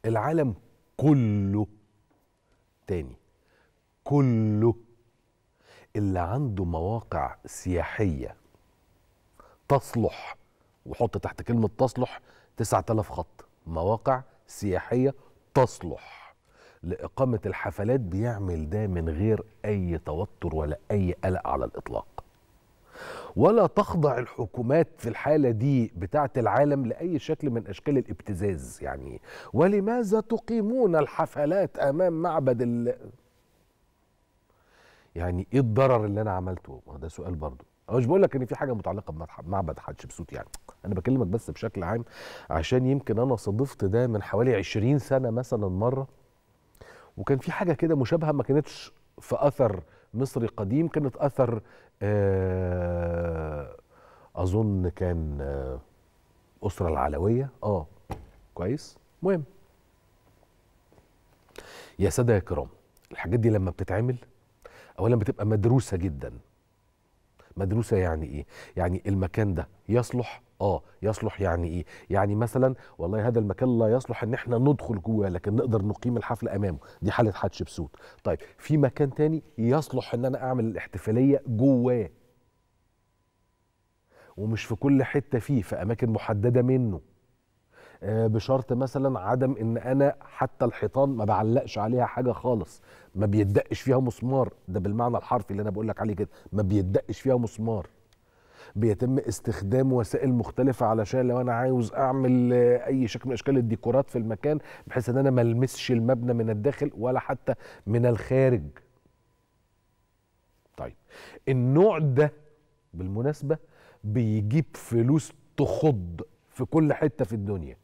العالم كله تاني كله اللي عنده مواقع سياحية تصلح وحط تحت كلمة تصلح 9000 خط مواقع سياحية تصلح لإقامة الحفلات بيعمل ده من غير أي توتر ولا أي قلق على الإطلاق ولا تخضع الحكومات في الحالة دي بتاعة العالم لأي شكل من أشكال الابتزاز يعني ولماذا تقيمون الحفلات أمام معبد ال... يعني ايه الضرر اللي انا عملته ما ده سؤال برضه انا مش بقول لك ان في حاجه متعلقه بمعبد حتشبسوت يعني انا بكلمك بس بشكل عام عشان يمكن انا صادفت ده من حوالي 20 سنه مثلا مره وكان في حاجه كده مشابهه ما كانتش في اثر مصري قديم كانت اثر آه اظن كان آه اسره العلويه اه كويس مهم يا ساده يا كرام الحاجات دي لما بتتعمل اولا بتبقى مدروسه جدا مدروسه يعني ايه يعني المكان ده يصلح اه يصلح يعني ايه يعني مثلا والله هذا المكان لا يصلح ان احنا ندخل جواه لكن نقدر نقيم الحفل امامه دي حاله حتشبسوت طيب في مكان تاني يصلح ان انا اعمل الاحتفاليه جواه ومش في كل حته فيه في اماكن محدده منه آه بشرط مثلا عدم ان انا حتى الحيطان ما بعلقش عليها حاجه خالص ما بيدقش فيها مسمار ده بالمعنى الحرفي اللي انا بقول لك عليه كده ما بيدقش فيها مسمار بيتم استخدام وسائل مختلفة علشان لو أنا عاوز أعمل أي شكل من أشكال الديكورات في المكان بحيث إن أنا ما ألمسش المبنى من الداخل ولا حتى من الخارج. طيب النوع ده بالمناسبة بيجيب فلوس تخض في كل حتة في الدنيا.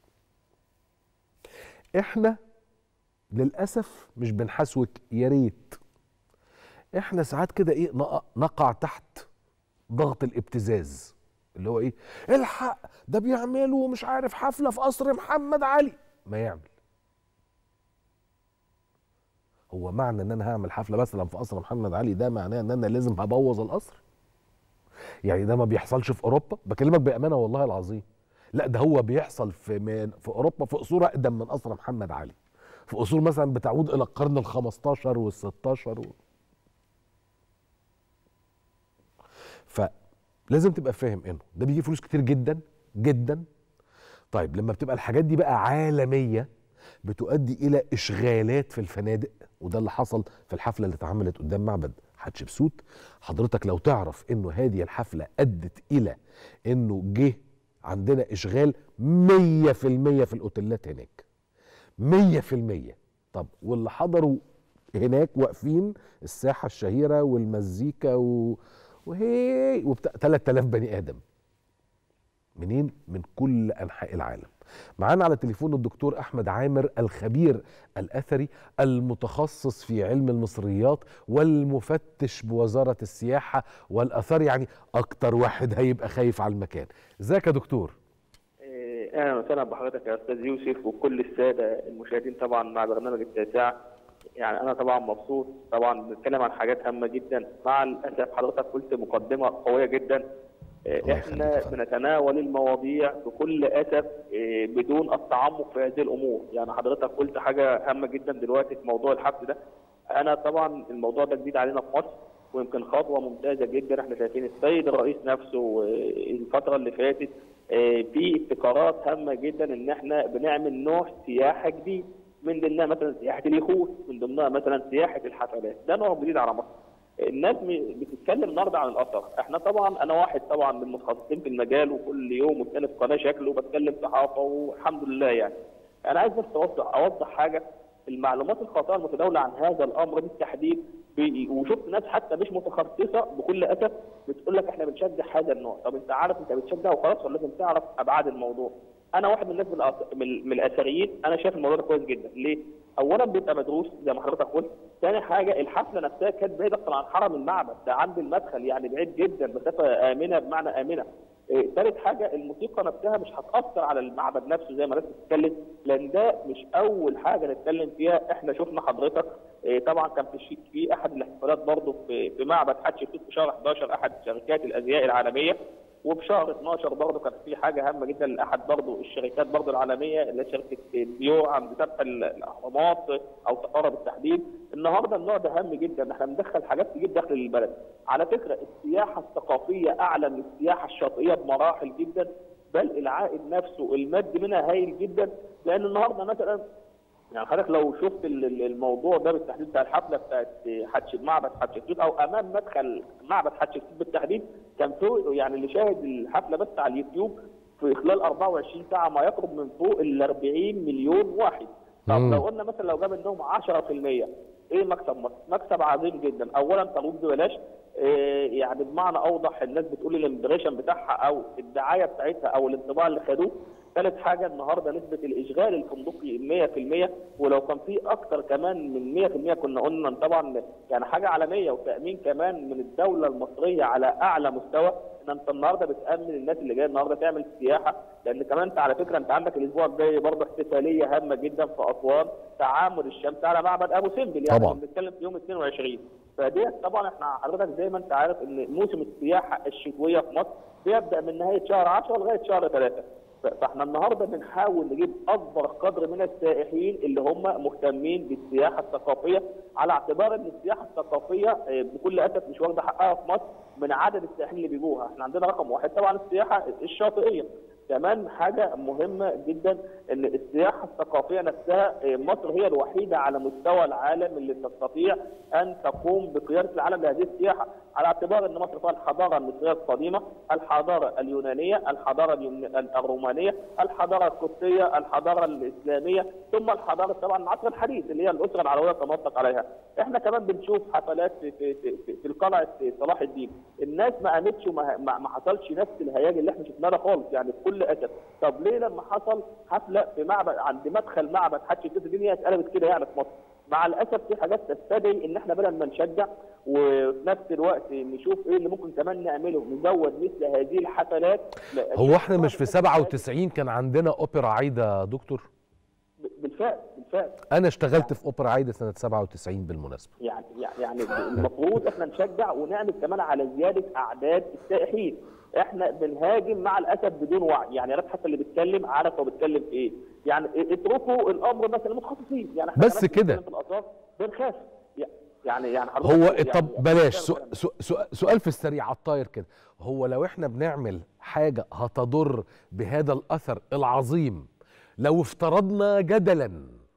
إحنا للأسف مش بنحسوك يا ريت. إحنا ساعات كده إيه نقع تحت ضغط الابتزاز اللي هو ايه الحق ده بيعملوا مش عارف حفله في قصر محمد علي ما يعمل هو معنى ان انا هعمل حفله مثلا في قصر محمد علي ده معناه ان انا لازم هبوظ القصر يعني ده ما بيحصلش في اوروبا بكلمك بامانه والله العظيم لا ده هو بيحصل في من في اوروبا في قصور اقدم من قصر محمد علي في قصور مثلا بتعود الى القرن ال15 وال16 و... فلازم تبقى فاهم انه ده بيجيب فلوس كتير جدا جدا طيب لما بتبقى الحاجات دي بقى عالميه بتؤدي الى اشغالات في الفنادق وده اللي حصل في الحفله اللي اتعملت قدام معبد حتشبسوت حضرتك لو تعرف انه هذه الحفله ادت الى انه جه عندنا اشغال 100% في الاوتيلات هناك 100% طب واللي حضروا هناك واقفين الساحه الشهيره والمزيكا و... وهي وبتاع 3000 بني ادم منين من كل انحاء العالم معانا على التليفون الدكتور احمد عامر الخبير الاثري المتخصص في علم المصريات والمفتش بوزاره السياحه والاثار يعني اكتر واحد هيبقى خايف على المكان ازيك يا دكتور اهلا وسهلا بحضرتك يا استاذ يوسف وكل الساده المشاهدين طبعا مع برنامج التاسع يعني انا طبعا مبسوط طبعا بنتكلم عن حاجات هامه جدا مع الاسف حضرتك قلت مقدمه قويه جدا احنا بنتناول المواضيع بكل اسف بدون التعمق في هذه الامور يعني حضرتك قلت حاجه هامه جدا دلوقتي في موضوع الحبس ده انا طبعا الموضوع ده جديد علينا في مصر ويمكن خطوه ممتازه جدا احنا شايفين السيد الرئيس نفسه الفتره اللي فاتت في ابتكارات هامه جدا ان احنا بنعمل نوع سياحه جديد من ضمنها مثلا سياحه اليخوت من ضمنها مثلا سياحه الحفلات ده نوع جديد على مصر الناس بتتكلم النهارده عن الاثر احنا طبعا انا واحد طبعا من المتخصصين في المجال وكل يوم والتاني في قناه شكل وبتكلم صحافه والحمد لله يعني انا عايز بس اوضح اوضح حاجه المعلومات الخاطئه المتداوله عن هذا الامر بالتحديد وشفت ناس حتى مش متخصصه بكل اسف بتقول لك احنا بنشجع هذا النوع طب انت عارف انت بتشجع وخلاص ولا لازم تعرف ابعاد الموضوع انا واحد من الناس من الاثريين انا شايف الموضوع ده كويس جدا ليه اولا بيبقى مدروس زي ما حضرتك قلت ثاني حاجه الحفله نفسها كانت بعيده اصلا عن حرم المعبد ده عند المدخل يعني بعيد جدا مسافه امنه بمعنى امنه ثالث حاجه الموسيقى نفسها مش هتاثر على المعبد نفسه زي ما الناس بتتكلم لان ده مش اول حاجه نتكلم فيها احنا شفنا حضرتك طبعا كان في في احد الاحتفالات برضه في في معبد حتشبسوت في شهر 11 احد شركات الازياء العالميه وفي شهر 12 برضه كان في حاجه هامه جدا لاحد برضه الشركات برضه العالميه اللي هي شركه ديور عند فتح الاهرامات او سقاره بالتحديد النهارده النوع ده هام جدا احنا بندخل حاجات تجيب دخل للبلد على فكره السياحه الثقافيه اعلى من السياحه الشاطئيه بمراحل جدا بل العائد نفسه المادي منها هايل جدا لان النهارده مثلا يعني حضرتك لو شفت ال- ال- الموضوع ده بالتحديد بتاع الحفله بتاعت حتش معبد حتشبسوت او امام مدخل معبد حتشبسوت بالتحديد كان فوق يعني اللي شاهد الحفله بس على اليوتيوب في خلال 24 ساعه ما يقرب من فوق ال 40 مليون واحد طب مم. لو قلنا مثلا لو جاب منهم 10% ايه مكسب مصر؟ مكسب عظيم جدا، اولا ترويج ببلاش إيه يعني بمعنى اوضح الناس بتقول الامبريشن بتاعها او الدعايه بتاعتها او الانطباع اللي خدوه ثالث حاجه النهارده نسبه الاشغال الفندقي 100% ولو كان في اكتر كمان من 100% كنا قلنا إن طبعا يعني حاجه عالميه وتامين كمان من الدوله المصريه على اعلى مستوى ان انت النهارده بتامن الناس اللي جايه النهارده تعمل سياحه لان كمان انت على فكره انت عندك الاسبوع الجاي برضه احتفاليه هامه جدا في اسوان تعامد الشمس على معبد ابو سمبل يعني طبعاً. بنتكلم في يوم 22 فديت طبعا احنا حضرتك زي ما انت عارف ان موسم السياحه الشتويه في مصر بيبدا من نهايه شهر 10 لغايه شهر 3 ف- فاحنا النهارده بنحاول نجيب اكبر قدر من السائحين اللي هم مهتمين بالسياحه الثقافيه على اعتبار ان السياحه الثقافيه آه، بكل اسف مش واخده حقها في مصر من عدد السائحين اللي بيجوها، احنا عندنا رقم واحد طبعا السياحه الشاطئيه. كمان حاجه مهمه جدا ان السياحه الثقافيه نفسها آه، مصر هي الوحيده على مستوى العالم اللي تستطيع ان تقوم بقياده العالم لهذه السياحه على اعتبار ان مصر فيها الحضاره المصريه القديمه، الحضاره اليونانيه، الحضاره اليون- الرومانيه، الحضاره القبطيه، الحضاره الاسلاميه، ثم الحضاره طبعا العصر الحديث اللي هي الاسره العربيه تنطق عليها. احنا كمان بنشوف حفلات في في في, في, في القلعه صلاح الدين، الناس ما قامتش وما ما ما حصلش نفس الهياج اللي احنا شفناه ده خالص يعني بكل اسف، طب ليه لما حصل حفله في معبد عند مدخل معبد حتشبسوت الدنيا اتقلبت كده يعني في مصر؟ مع الاسف في حاجات تستدعي ان احنا بدل ما نشجع وفي نفس الوقت نشوف ايه اللي ممكن كمان نعمله نزود مثل هذه الحفلات لا- هو احنا مش في 97 كان عندنا اوبرا عايده يا دكتور بالفعل بالفعل انا اشتغلت في اوبرا عايده سنه 97 بالمناسبه يعني يعني المفروض احنا نشجع ونعمل كمان على زياده اعداد السائحين احنا بنهاجم مع الاسف بدون وعي يعني يا ريت حتى اللي بيتكلم عارف هو بيتكلم في ايه يعني اتركوا الامر مثلا للمتخصصين يعني احنا بس كمان كده. بنتكلم في الاثار بنخاف يعني يعني هو حضرتك طب يعني بلاش يعني سؤ- سؤ- سؤ- سؤال في السريع على الطاير كده هو لو احنا بنعمل حاجه هتضر بهذا الاثر العظيم لو افترضنا جدلا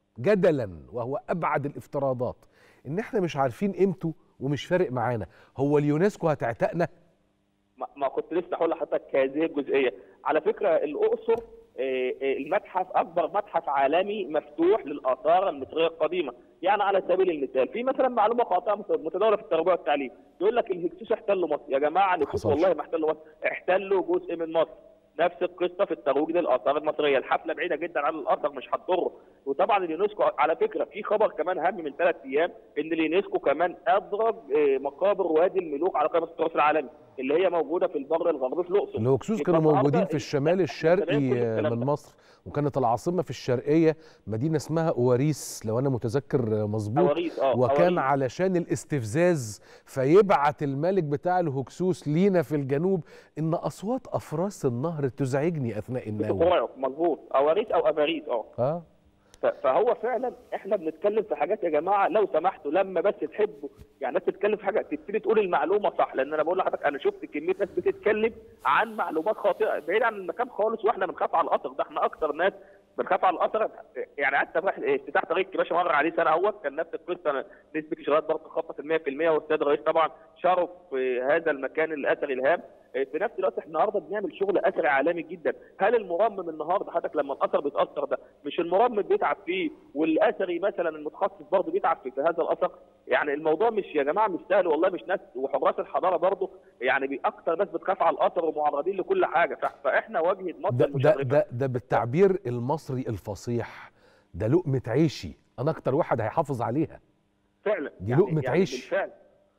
جدلا وهو ابعد الافتراضات ان احنا مش عارفين قيمته ومش فارق معانا هو اليونسكو هتعتقنا ما- ما كنت لسه هقول لحضرتك هذه الجزئيه على فكره الاقصر آه، آه، المتحف اكبر متحف عالمي مفتوح للاثار المصريه القديمه يعني على سبيل المثال في مثلا معلومه خاطئه مت- متداوله في التربيه والتعليم يقول لك الهكسوس احتلوا مصر يا جماعه الهكسوس حصلش. والله ما احتلوا مصر احتلوا جزء من مصر نفس القصه في الترويج للاثار المصريه الحفله بعيده جدا عن الاثر مش هتضره وطبعا اليونسكو على فكره في خبر كمان هام من ثلاث ايام ان اليونسكو كمان ادرج آه، مقابر وادي الملوك على قائمه التراث العالمي اللي هي موجوده في البر الغربي في الاقصر الهكسوس يبقى كانوا النهاردة موجودين في ال- الشمال كل الشرقي الكلام من ده. مصر وكانت العاصمه في الشرقيه مدينه اسمها اواريس لو انا متذكر مظبوط أواريس، آه، وكان أواريس. علشان الاستفزاز فيبعت الملك بتاع الهكسوس لينا في الجنوب ان اصوات افراس النهر تزعجني اثناء النوم بتقرعوا مظبوط اواريس او افاريس اه اه ف- فهو فعلا احنا بنتكلم في حاجات يا جماعه لو سمحتوا لما بس تحبوا يعني الناس تتكلم في حاجه تبتدي تقول المعلومه صح لان انا بقول لحضرتك انا شفت كميه ناس بتتكلم عن معلومات خاطئه بعيد عن المكان خالص واحنا بنخاف على القطر ده احنا اكتر ناس بنخاف على القطر يعني حتى رايح افتتاح طريق كباشه مر عليه سنه اهوت كان نفس القصه نسبه اشغالات برضه خطت ال 100% والسيد الرئيس طبعا شرف في هذا المكان الاثري الهام في نفس الوقت احنا النهارده بنعمل شغل اثري عالمي جدا هل المرمم النهارده حضرتك لما الاثر بيتاثر ده مش المرمم بيتعب فيه والاثري مثلا المتخصص برضه بيتعب في, في هذا الاثر يعني الموضوع مش يا جماعه مش سهل والله مش ناس وحراس الحضاره برضه يعني بي- اكتر ناس بتخاف على الاثر ومعرضين لكل حاجه ف- فاحنا واجهه مصر ده ده المشرفة. ده, ده بالتعبير المصري الفصيح ده لقمه عيشي انا اكتر واحد هيحافظ عليها فعلا دي لقمة عيش. بالفعل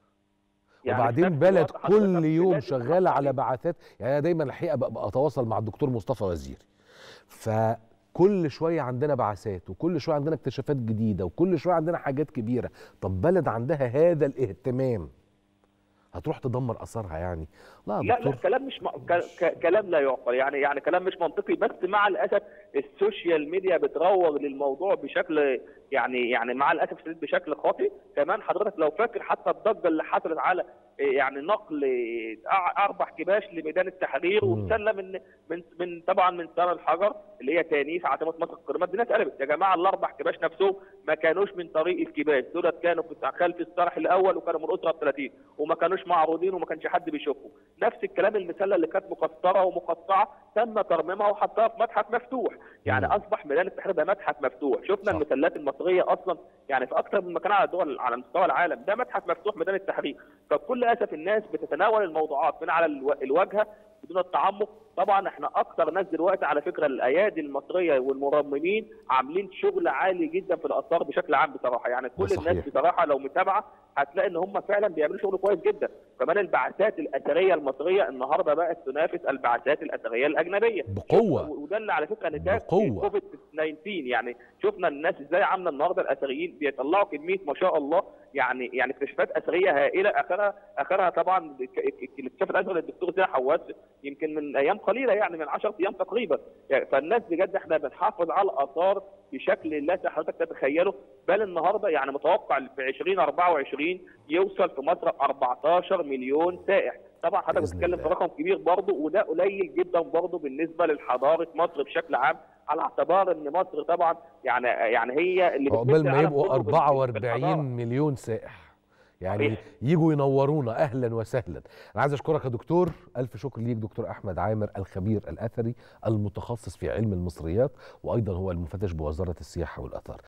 يعني في وبعدين نفس بلد الوقت حضرتك كل يوم لازم شغاله تحافظ على عليه. بعثات يعني انا دايما الحقيقه ببقى اتواصل مع الدكتور مصطفى وزير فكل شويه عندنا بعثات وكل شويه عندنا اكتشافات جديده وكل شويه عندنا حاجات كبيره طب بلد عندها هذا الاهتمام هتروح تدمر اثارها يعني لا يا لا لا دكتور كلام مش م... ك... ك... كلام لا يعقل يعني يعني كلام مش منطقي بس مع الاسف السوشيال ميديا بتروج للموضوع بشكل يعني يعني مع الاسف الشديد بشكل خاطئ كمان حضرتك لو فاكر حتى الضجه اللي حصلت على يعني نقل أع- اربع كباش لميدان التحرير مم. ومسلم من من من طبعا من سار الحجر اللي هي تانيث عاصمه مصر القديمه الدنيا اتقلبت يا جماعه الاربع كباش نفسهم ما كانوش من طريق الكباش دولت كانوا في خلف الصرح الاول وكانوا من الاسره ال 30 وما كانوش معروضين وما كانش حد بيشوفهم نفس الكلام المسله اللي كانت مكسره ومقطعه تم ترميمها وحطها في متحف مفتوح يعني مم. اصبح ميدان التحرير ده متحف مفتوح شفنا صح. المسلات المصريه اصلا يعني في اكثر من مكان على الدول على مستوى العالم ده متحف مفتوح ميدان التحرير فبكل اسف الناس بتتناول الموضوعات من على الو- الواجهه بدون التعمق طبعا احنا اكثر ناس دلوقتي على فكره الايادي المصريه والمرممين عاملين شغل عالي جدا في الاثار بشكل عام بصراحه يعني كل صحيح. الناس بصراحه لو متابعه هتلاقي ان هم فعلا بيعملوا شغل كويس جدا كمان البعثات الاثريه المصريه النهارده بقت تنافس البعثات الاثريه الاجنبيه بقوه وده اللي على فكره نتاج بقوة. كوفيد 19 يعني شفنا الناس ازاي عامله النهارده الاثريين بيطلعوا كميه ما شاء الله يعني يعني اكتشافات اثريه هائله اخرها اخرها طبعا ك- ك- الاكتشاف الاثري للدكتور زي حواس يمكن من ايام قليله يعني من 10 ايام تقريبا يعني فالناس بجد احنا بنحافظ على الاثار بشكل لا حضرتك تتخيله بل النهارده يعني متوقع في 2024 يوصل في مصر 14 مليون سائح طبعا حضرتك بإذن بتتكلم في الله. رقم كبير برضه وده قليل جدا برضه بالنسبه لحضاره مصر بشكل عام على اعتبار ان مصر طبعا يعني يعني هي اللي عقبال بتمد ما العالم يبقوا كله بال- 44 بالحضارة. مليون سائح يعني صحيح. يجوا ينورونا اهلا وسهلا انا عايز اشكرك يا دكتور الف شكر ليك دكتور احمد عامر الخبير الاثري المتخصص في علم المصريات وايضا هو المفتش بوزاره السياحه والاثار